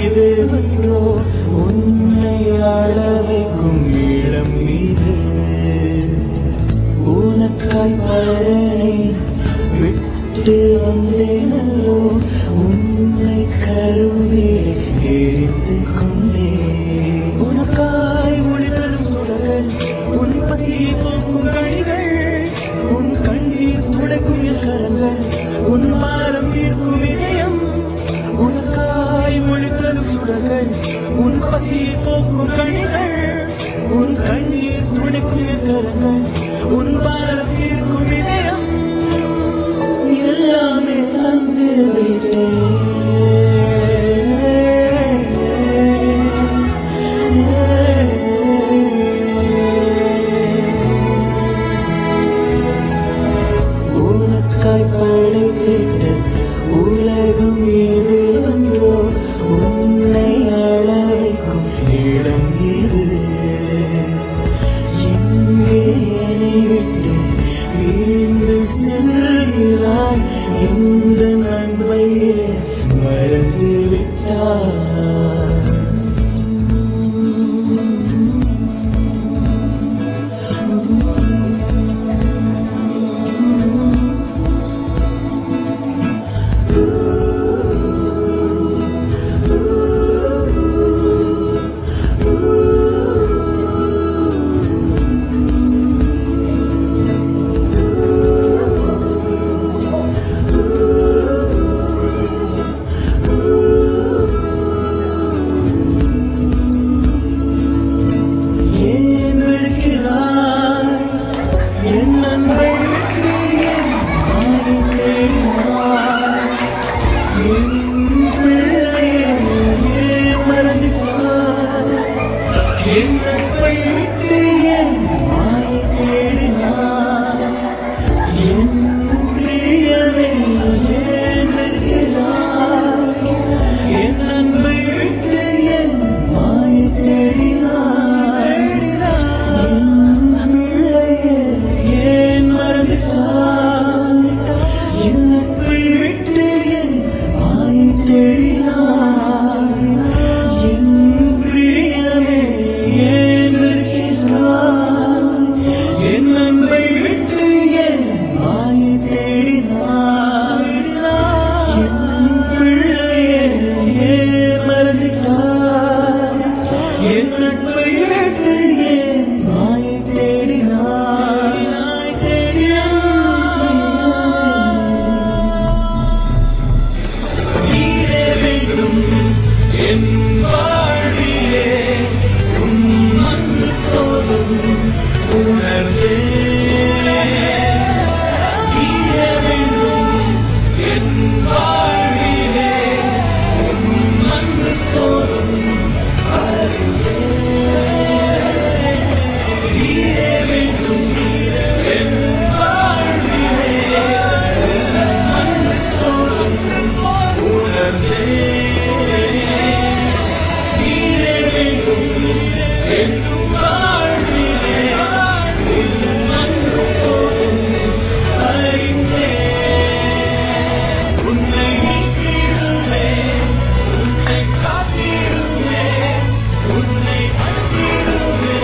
இது ஒன்றோ உன்னை ஆள வைக்கும் இடம் இது உனக்காய் பலனை விட்டு வந்தேனல்லோ உன்னை கருவே தெரிந்து கொண்டே உனக்காய் ஒளிதரும் சுடர்கள் உன் பசியை போக்கும் கழிகள் உன் கண்ணீர் துடைக்கும் என் கரங்கள் உன் பாரம் தீர்க்கும் இதயம் உனக்காய் ஒளிதரும் சுடர்கள் உன் பசியை போக்கும் கழிகள் உன் கண்ணீர் துடைக்கும் என் கரங்கள் உன் பாரம் தீர்க்கும் இதயம் எல்லாமே தந்து உனக்காய் படைத்திட்ட உலகம் இது ஒன்றோ உன்னை அழைக்கும் இடம் இது எங்கே என்னை விட்டு பிரிந்து செல்கிறாய் இந்த நன்மையை மறந்து விட்டாய் ஏன் இருக்கிறாய் என் அன்பை விட்டு என் மாயை தேடினாய் என் பிள்ளையை ஏன் மறந்துட்டாய் என் அன்பை விட்டு என் மாயை தேடினாய் என் பிரியனை ஏன் இருக்கிறாய் என் அன்பை விட்டு என் மாயை தேடினாய் என் பிள்ளையை ஏன் மறந்துட்டாய் என் அன்பை விட்டு என் மாயை தேடினாய் என் பிரியனை ஏன் இருக்கிறாய் என் அன்பை விட்டு என் மாயை தேடினாய் என் பிள்ளையை ஏன் மறந்துட்டாய் என் நட்பை விட்டு என் மாயை தேடினாய் தேடினாய் நீரே வேண்டும் என் வாழ்விலே உன் மண்ணு தோறும் உணர்வே நீரே வேண்டும் என் வாழ்விலே உன் மண்ணு தோறும் அறிவே நீரே வேண்டும் என் வாழ்விலே உன் மண்ணு தோறும் உணர்வே நீரே வேண்டும் என் வாழ்விலே உன் மண்ணு தோறும் அறிவே உன்னை நீக்கிடுவே உன்னை காத்திடுவே உன்னை அழித்திடுவே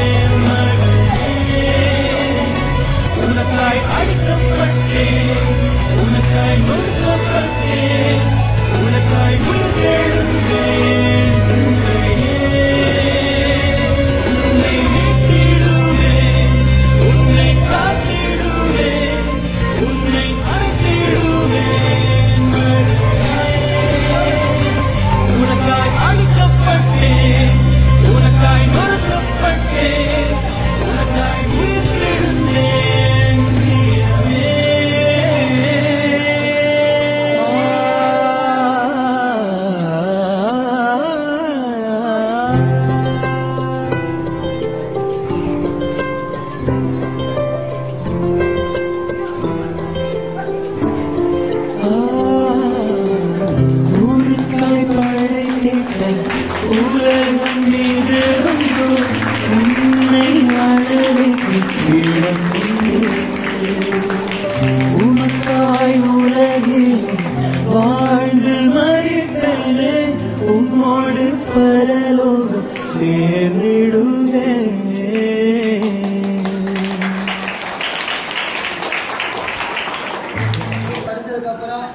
மகளே உனக்காய் அழிக்கப்பட்டேன் உனக்காய் நொறுக்கப்பட்டேன் உனக்காய் உயிர்த்தெழுந்தேன் உன்னையே. உன்னை மீட்டிடுவேன் உன்னை காத்திடுவேன் உன்னை அழைத்திடுவேன் உனக்காய் அழிக்கப்பட்டேன் உனக்காய் நொறுக்கப்பட்டேன் உனக்காய் உயிர்த்தெழுந்தேன் உனக்காய் படைத்திட்ட உலகம் மீது ஒன்றோ உன்னை அழைக்கும் இடம் இது. உனக்காய் உலகில் வாழ்ந்து மறித்தேனே உம்மோடு பரலோகம் சேர்ந்திடுவேன் படிச்சதுக்கு அப்புறம்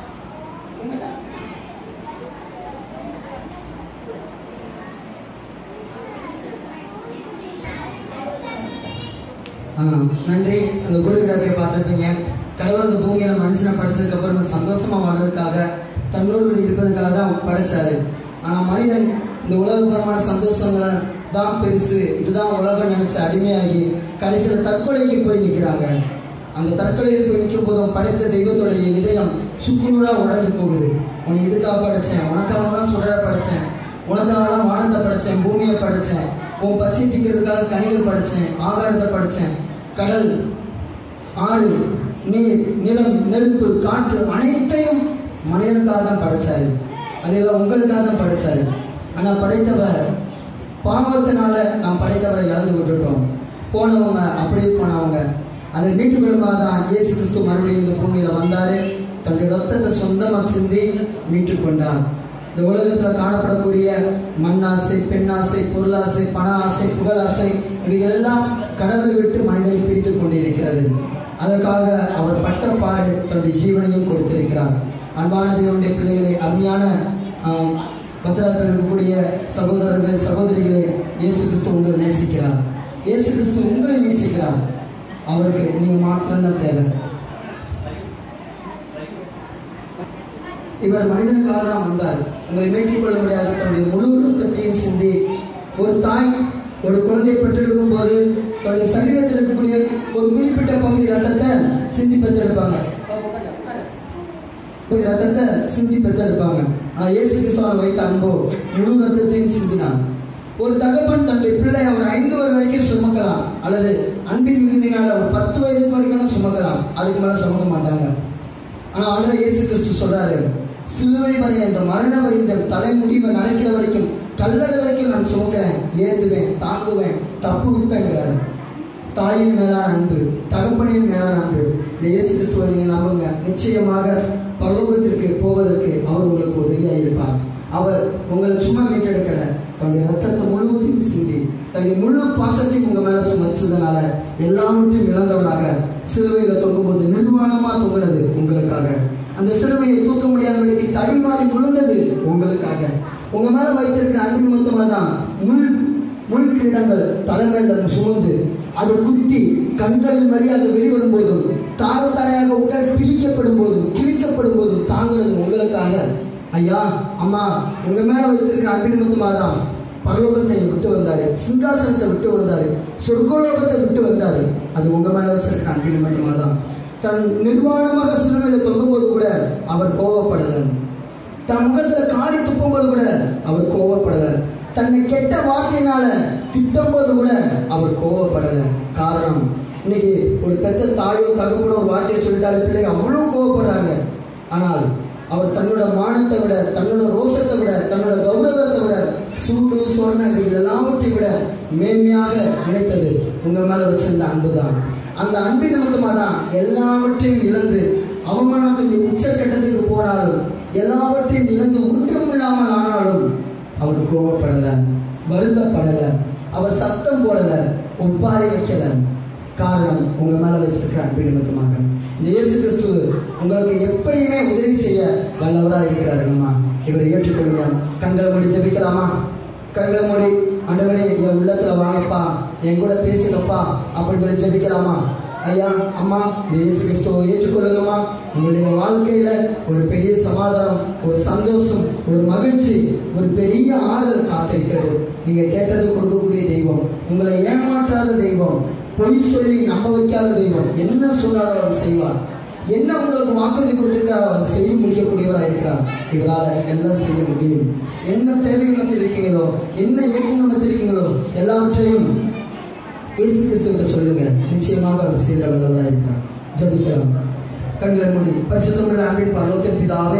ஆ, நன்றி அந்த கோரியோகிராஃபியை பார்த்துருப்பீங்க கடவுள் அந்த பூமியில மனுஷனை படைச்சதுக்கு அப்புறம் சந்தோஷமா வாழ்றதுக்காக தங்களோடு கூட இருப்பதற்காக தான் படைச்சாரு ஆனா மனிதன் இந்த உலகபரமான சந்தோஷங்களை தான் பெருசு இதுதான் உலகம் நினைச்சு அடிமையாகி கடைசியில் தற்கொலைக்கு போய் நிற்கிறாங்க அந்த தற்கொலையில் போய் நிற்கும் போதும் படைத்த தெய்வத்தோடைய இதயம் சுக்குநூறா உடைஞ்சு போகுது உன்னை எதுக்காக படைச்சேன் உனக்காக தான் சுடர படைச்சேன் உனக்காக தான் வானத்தை படைச்சேன் பூமியை படைச்சேன் உன் பசி திக்கிறதுக்காக கனிகள் படைச்சேன் ஆகாரத்தை படைச்சேன் கடல் ஆறு நீர் நிலம் நெருப்பு காற்று அனைத்தையும் மனிதனுக்காக தான் படைச்சாரு அதெல்லாம் உங்களுக்காக தான் படைச்சாரு ஆனா படைத்தவர் பாவத்தினால நாம் படைத்தவரை இழந்து விட்டுட்டோம் போனவங்க அப்படியே போனவங்க அதை மீட்டுக்கொள்ளுமாக தான் இயேசு கிறிஸ்து மறுபடியும் இந்த பூமியில வந்தாரு தன்னுடைய ரத்தத்தை சொந்தமா சிந்தி மீட்டுக் கொண்டார் இந்த உலகத்துல காணப்படக்கூடிய மண்ணாசை பெண்ணாசை பொருளாசை பண ஆசை புகழாசை இவைகள் எல்லாம் கடவுளை விட்டு மனிதனை பிரித்துக் கொண்டிருக்கிறது அதற்காக அவர் பட்ட பாடு தன்னுடைய ஜீவனையும் கொடுத்திருக்கிறார் அன்பான தேவனுடைய பிள்ளைகளை அருமையான ஆஹ், பத்திரத்தில் இருக்கக்கூடிய சகோதரர்களே சகோதரிகளை இயேசு கிறிஸ்து உங்களை நேசிக்கிறார் இயேசு கிறிஸ்து உங்களை நேசிக்கிறார் அவருக்கு நீங்க மாத்திரம்தான் தேவை இவர் மனிதனுக்காக தான் வந்தார் உங்களை மீட்டிக் கொள்ள முடியாத தன்னுடைய முழு ரத்தத்தையும் சிந்தி ஒரு தாய் ஒரு குழந்தை பெற்றெடுக்கும் போது தன்னுடைய சரீரத்தில் இருக்கக்கூடிய ஒரு குறிப்பிட்ட பகுதி ரத்தத்தை சிந்தி பெற்றெடுப்பாங்க பகுதி ரத்தத்தை சிந்தி பெற்றெடுப்பாங்க ஆனா இயேசு கிறிஸ்துவன் வைத்த அன்போ முழு ரத்தத்தையும் சிந்தினார் ஒரு தகப்பன் தன்னுடைய பிள்ளை அவர் ஐந்து வயது வரைக்கும் சுமக்கலாம் அல்லது அன்பின் மிகுதினால் அவர் பத்து வயதுக்கு வரைக்கும் சுமக்கலாம் அதுக்கு மேல சுமக்க மாட்டாங்க ஆனா ஆண்டவர் இயேசு கிறிஸ்து சொல்றாரு சிலுவை வரை இந்த மரண வரை இந்த தலைமுடிவை நினைக்கிற வரைக்கும் கல்லறை வரைக்கும் நான் சுமக்கிறேன் ஏந்துவேன் தாங்குவேன் தப்பு விற்பேங்கிறாரு தாயின் மேலான அன்பு தகப்பனின் மேலான அன்பு இந்த இயேசு கிறிஸ்துவை நீங்க நம்புங்க நிச்சயமாக பரலோகத்திற்கு போவதற்கு அவர் உங்களுக்கு உதவியா இருப்பார் அவர் உங்களை சும்மா மீட்டெடுக்கல தன்னுடைய ரத்தத்தை முழுவதையும் சிந்தி தன்னுடைய முழு பாசத்தையும் உங்க மேல சுமச்சதுனால எல்லாவற்றையும் இழந்தவராக சிலுவையில தொங்கும்போது நிர்வாணமா தொங்குனது உங்களுக்காக அந்த சிலுவையை தூக்க முடியாதபடிக்கு தடிமாறி விழுந்தது உங்களுக்காக உங்க மேல வைத்திருக்கிற அன்பு மொத்தமா தான் முள் முள் கிரீடங்கள் தலைமையில் அது சுமந்து அது குத்தி கண்களின் வழியாக வெளிவரும் போதும் தார தாரையாக உடல் பிடிக்கப்படும் போதும் கிழிக்கப்படும் போதும் தாங்குறது உங்களுக்காக ஐயா அம்மா உங்க மேல வைத்திருக்கிற அன்பின் நிமித்தமா தான் பரலோகத்தை விட்டு வந்தாரு சிங்காசனத்தை விட்டு வந்தாரு சொர்க்கலோகத்தை விட்டு வந்தாரு அது உங்க மேல வச்சிருக்கிற அன்பின் நிமித்தமா தான் தன் நிர்வாணமாக சிலுவையில தொங்கும்போது கூட அவர் கோபப்படல தன் முகத்துல காரி துப்பும்போது கூட அவர் கோபப்படல தன்னை கெட்ட வார்த்தையினால திட்டும்போது கூட அவர் கோபப்படல காரணம் இன்னைக்கு ஒரு பெத்த தாயோ தகப்பனோ ஒரு வார்த்தையை சொல்லிட்டாரு பிள்ளை அவ்வளவு கோபப்படுறாங்க ஆனால் அவர் தன்னோட மானத்தை விட தன்னோட ரோசத்தை விட தன்னோட கௌரவத்தை விட சூடு சொர்ண இவைகள் எல்லாவற்றையும் விட மேன்மையாக நினைத்தது உங்க மேல வச்சிருந்த அன்புதான் அந்த அன்பின் நிமித்தமா தான் எல்லாவற்றையும் இழந்து அவமானத்தின் உச்சக்கட்டத்துக்கு போனாலும் எல்லாவற்றையும் இழந்து ஒன்றும் இல்லாமல் ஆனாலும் அவர் கோபப்படல வருத்தப்படல அவர் சத்தம் போடல ஒப்பாரி வைக்கல காரணம் உங்க மேல வச்சிருக்கிற அன்பின் நிமித்தமாக இந்த இயேசு கிறிஸ்து உங்களுக்கு எப்பயுமே உதவி செய்ய வல்லவராக இருக்கிறாருங்கம்மா இவரை ஏற்றுக்கொள்ளுங்க கண்களை மூடி ஜெபிக்கலாமா கண்களை மூடி ஆண்டவரே என் உள்ளத்துல வாங்கப்பா என் கூட பேசுங்கப்பா அப்படின்னு சொல்லி ஜெபிக்கலாமா ஐயா அம்மா இந்த இயேசு கிறிஸ்துவை ஏற்றுக்கொள்ளுங்கம்மா உங்களுடைய வாழ்க்கையில ஒரு பெரிய சமாதானம் ஒரு சந்தோஷம் ஒரு மகிழ்ச்சி ஒரு பெரிய ஆறுதல் காத்திருக்கிறது நீங்க கேட்டது கொடுக்கக்கூடிய தெய்வம் உங்களை ஏமாற்றாத தெய்வம் பொய் சொல்லி நம்ப வைக்காத தெய்வம் என்ன சொன்னாரோ அதை செய்வார் என்ன உங்களுக்கு வாக்குறுதி கொடுத்திருக்காரோ அதை செய்ய முடிக்கக்கூடியவராக இருக்கிறார் இவரால் எல்லாம் செய்ய முடியும் என்ன தேவைகள் மத்தியில் இருக்கீங்களோ என்ன இயக்கங்கள் மத்தியில் இருக்கீங்களோ எல்லாவற்றையும் இயேசு கிறிஸ்துவிட்ட சொல்லுங்க நிச்சயமாக அவர் செய்த வல்லவராக இருக்கிறார் ஜபிக்கலாம் கண்களை மூடி பரிசுத்தமுள்ள அன்பின் பரலோகத்தின் பிதாவே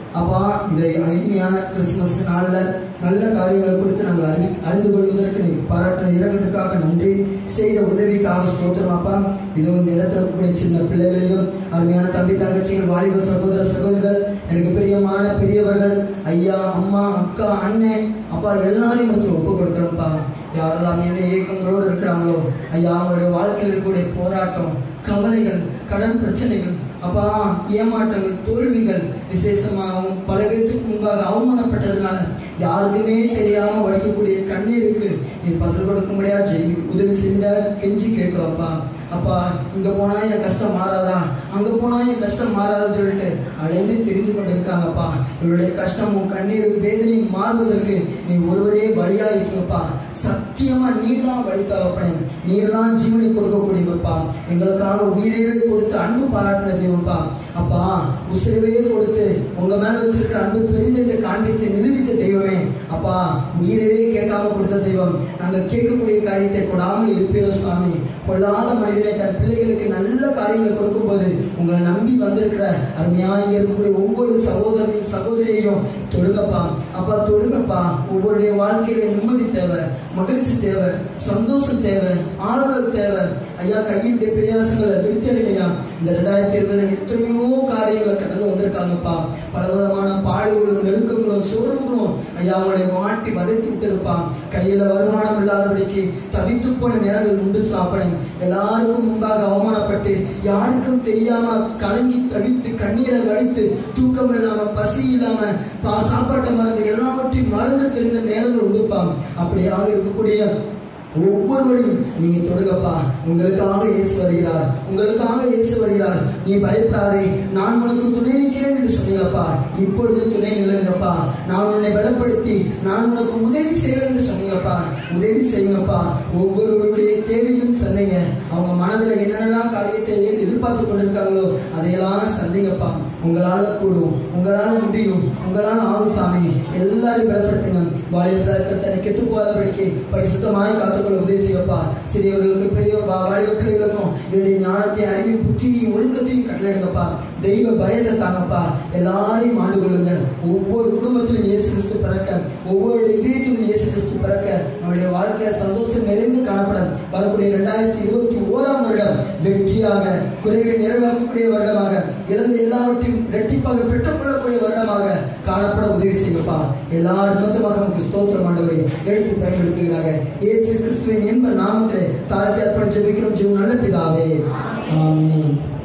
அப்பா இந்த இனிமையான கிறிஸ்துமஸ் நாளில் நல்ல காரியங்களை குறித்து நாங்கள் அறிவி அறிந்து கொள்வதற்கு நீ பாராட்டின இறக்கத்துக்காக நன்றி செய்த உதவிக்காக ஸ்தோத்திரம் அப்பா இதோ இந்த இடத்துல இருக்கக்கூடிய சின்ன பிள்ளைகளையும் அருமையான தம்பி தங்கச்சிகள் வாலிப சகோதர சகோதரர்கள் எனக்கு பிரியமான பெரியவர்கள் ஐயா அம்மா அக்கா அண்ணன் அப்பா எல்லாரையும் எடுத்து ஒப்பு கொடுக்குறோம்ப்பா யாரெல்லாம் என்ன இயக்கங்களோடு இருக்கிறாங்களோ ஐயா அவங்களுடைய வாழ்க்கையில் இருக்கக்கூடிய போராட்டம் கவலைகள் கடன் பிரச்சனைகள் அப்பா ஏமாற்றங்கள் தோல்விகள் விசேஷமாகவும் பல பேருக்கு முன்பாக அவமானப்பட்டதுனால யாருக்குமே தெரியாம வடிக்கக்கூடிய கண்ணீருக்கு நீ பதில் கொடுக்க முடியாது உதவி செஞ்ச கெஞ்சி கேட்கிறோம்ப்பா அப்பா இங்க போனா என் கஷ்டம் மாறாதா அங்க போனா என் கஷ்டம் மாறாதுன்னு சொல்லிட்டு அழைந்து தெரிந்து கொண்டிருக்காங்கப்பா இவருடைய கஷ்டமும் கண்ணீரும் வேதனையும் மாறுவதற்கு நீ ஒருவரே வழியா இருக்கீங்கப்பா சத்தியமா நீர்தான் வழி தகப்பனே நீர்தான் ஜீவனை கொடுக்கக்கூடியவப்பா எங்களுக்காக உயிரையே கொடுத்து அன்பு பாராட்டின தெய்வம்ப்பா அப்பா உசிரவே கொடுத்து உங்க மேல வச்சிருக்க அன்பு பெரிதென்று காண்பித்து நிரூபித்த தெய்வமே அப்பா உயிரவே கேட்காம கொடுத்த தெய்வம் நாங்க கேட்கக்கூடிய காரியத்தை கொடாமல் இருப்பீரோ சுவாமி கொள்ளாத மனிதனை தன் பிள்ளைகளுக்கு நல்ல காரியங்களை கொடுக்கும்போது உங்களை நம்பி வந்திருக்கிற அருமையாக இங்க இருக்கக்கூடிய ஒவ்வொரு சகோதரனையும் சகோதரியையும் தொடுங்கப்பா அப்பா தொடுங்கப்பா ஒவ்வொருடைய வாழ்க்கையில நிம்மதி தேவை மகிழ்ச்சி தேவை சந்தோஷம் தேவை ஆறுதல் தேவை ஐயா கையினுடைய பிரயாசங்களை விருத்தடையா இந்த ரெண்டாயிரத்தி இருபதுல எத்தனையோ காரியங்களை கடந்து வந்திருக்காங்கப்பா பலவிதமான பாடுகளும் நெருக்கங்களும் சோர்வுகளும் ஐயா அவங்களை வாட்டி வதைத்து விட்டதுப்பா கையில வருமானம் இல்லாதபடிக்கு தவித்து போன நேரங்கள் உண்டு சாப்பிடேன் எல்லாருக்கும் முன்பாக அவமானப்பட்டு யாருக்கும் தெரியாம கலங்கி தவித்து கண்ணீரை வடித்து தூக்கம் இல்லாம பசி இல்லாம பா- சாப்பாட்டை மறந்து எல்லாவற்றையும் மறந்து தெரிந்த நேரங்கள் உண்டுப்பா அப்படியாக இருக்கக்கூடிய ஒவ்வொருவரையும் நீங்க தொடுங்கப்பா உங்களுக்காக இயேசு வருகிறார் உங்களுக்காக இயேசு வருகிறார் நீ பயப்படாதே நான் உனக்கு துணை நிற்கிறேன் என்று சொன்னீங்கப்பா இப்பொழுது துணை நில்லுங்கப்பா நான் உன்னை பலப்படுத்தி நான் உனக்கு உதவி செய்வேன் என்று சொன்னீங்கப்பா உதவி செய்யுங்கப்பா ஒவ்வொருவருடைய தேவையும் சந்தைங்க அவங்க மனதில் என்னென்னலாம் காரியத்தை எதிர்பார்த்து கொண்டிருக்காங்களோ அதையெல்லாம் சந்திங்கப்பா உங்களால கூடும் உங்களால முடியும் உங்களால ஆகும் சாமி எல்லாரும் பலப்படுத்துங்க வாலிய பிரயத்தனை கெட்டு போகாதபடிக்கு பரிசுத்தமாய் காத்துக்கொள்ள உதவி செய்யப்பா சிறியவர்களுக்கு பெரிய வா- வாலிப பிள்ளைகளுக்கும் என்னுடைய ஞானத்தை அறிவையும் புத்தியையும் ஒழுக்கத்தையும் கட்டளையிடுங்கப்பா தெய்வ பயத்தை தாங்கப்பா எல்லாரையும் ஆண்டு கொள்ளுங்க ஒவ்வொரு குடும்பத்திலும் இயேசு கிறிஸ்து பிறக்க ஒவ்வொரு இதயத்திலும் இயேசு கிறிஸ்து பிறக்க நம்முடைய வாழ்க்கைய சந்தோஷம் நிறைந்து காணப்பட வரக்கூடிய இரண்டாயிரத்தி இருபத்தி ஓராம் வருடம் வெற்றியாக குறைவை நிறைவாக்கக்கூடிய வருடமாக இழந்த எல்லாவற்றையும் இரட்டிப்பாக பெற்றுக்கொள்ளக்கூடிய வருடமாக காணப்பட உதவி செய்யப்பா எல்லாரும் மொத்தமாக நமக்கு ஸ்தோத்திரம் ஆண்டவரை எடுத்து பயன்படுத்துகிறாங்க இயேசு கிறிஸ்துவின் என்ப நாமத்திலே தாழ்த்தி அர்ப்பணம் ஜெபிக்கிறோம் ஜீவன் நல்ல பிதாவே ஆமென்